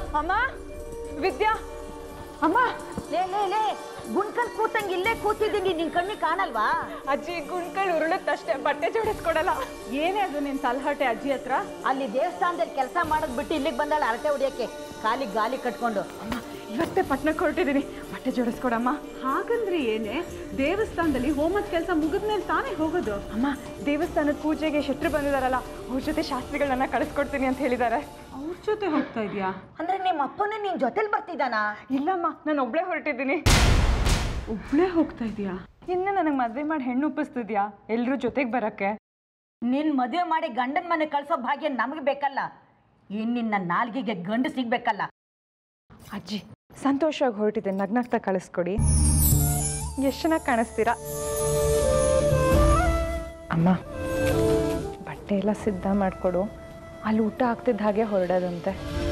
ಅಮ್ಮ ವಿದ್ಯಾ ಅಮ್ಮ ಲೇ ಲೇ ಲೇ ಗುಂಡ್ಕಲ್ ಕೂತಂಗ್ ಇಲ್ಲೇ ಕೂತಿದ್ದೀನಿ ನಿನ್ ಕಣ್ಣಿಗೆ ಕಾಣಲ್ವಾ ಅಜ್ಜಿ ಗುಂಡ್ಕಲ್ ಉರುಳುತ್ತಷ್ಟೇ ಬಟ್ಟೆ ಜೋಡಿಸ್ಕೊಡಲ್ಲ ಏನೇ ಅದು ನಿನ್ ತಲಹಟೆ ಅಜ್ಜಿ ಹತ್ರ ಅಲ್ಲಿ ದೇವಸ್ಥಾನದಲ್ಲಿ ಕೆಲಸ ಮಾಡೋದ್ ಬಿಟ್ಟು ಇಲ್ಲಿಗೆ ಬಂದಾಳ ಅರಟೆ ಹೊಡಿಯಕ್ಕೆ ಕಾಲಿಗೆ ಗಾಲಿ ಕಟ್ಕೊಂಡು ಅಮ್ಮ ಇವತ್ತೇ ಪಟ್ನಕ್ಕೆ ಹೊರಟಿದ್ದೀನಿ ಬಟ್ಟೆ ಜೋಡಿಸ್ಕೊಡಮ್ಮ ಹಾಗಂದ್ರೆ ಏನೇ ದೇವಸ್ಥಾನದಲ್ಲಿ ಹೋಮದ ಕೆಲಸ ಮುಗಿದ್ಮೇಲೆ ತಾನೇ ಹೋಗೋದು ಅಮ್ಮ ದೇವಸ್ಥಾನದ ಪೂಜೆಗೆ ಶೆಟ್ರು ಬಂದಿದಾರಲ್ಲ ಅವ್ರ ಜೊತೆ ಶಾಸ್ತ್ರಿಗಳನ್ನ ಕಳಿಸ್ಕೊಡ್ತೀನಿ ಅಂತ ಹೇಳಿದ್ದಾರೆ ಅವ್ರ ಜೊತೆ ಹೋಗ್ತಾ ಇದೀಯಾ ಅಂದ್ರೆ ನಿಮ್ಮ ಅಪ್ಪನೇ ನಿನ್ ಜೊತೆಲಿ ಬರ್ತಿದ್ದಾನಾ ಇಲ್ಲಮ್ಮ ನಾನು ಒಬ್ಳೇ ಹೊರಟಿದ್ದೀನಿ ಒಬ್ಳೇ ಹೋಗ್ತಾ ಇದೀಯಾ ಇನ್ನು ನನಗೆ ಮದುವೆ ಮಾಡಿ ಹೆಣ್ಣು ಒಪ್ಪಿಸ್ತಿದ್ಯಾ ಎಲ್ಲರೂ ಜೊತೆಗೆ ಬರಕ್ಕೆ ನಿನ್ ಮದುವೆ ಮಾಡಿ ಗಂಡನ ಮನೆ ಕಳ್ಸೋ ಭಾಗ್ಯ ನಮಗೆ ಬೇಕಲ್ಲ ಇನ್ ನಿನ್ನ ನಾಲ್ಗಿಗೆ ಗಂಡು ಸಿಗ್ಬೇಕಲ್ಲ ಅಜ್ಜಿ ಸಂತೋಷವಾಗಿ ಹೊರಟಿದ್ದೆ ನಗ್ನಗ್ತಾ ಕಳಿಸ್ಕೊಡಿ ಎಷ್ಟು ಚೆನ್ನಾಗಿ ಕಾಣಿಸ್ತೀರಾ ಅಮ್ಮ ಬಟ್ಟೆ ಎಲ್ಲ ಸಿದ್ಧ ಮಾಡಿಕೊಡು ಅಲ್ಲಿ ಊಟ ಆಗ್ತಿದ್ದ ಹಾಗೆ ಹೊರಡೋದಂತೆ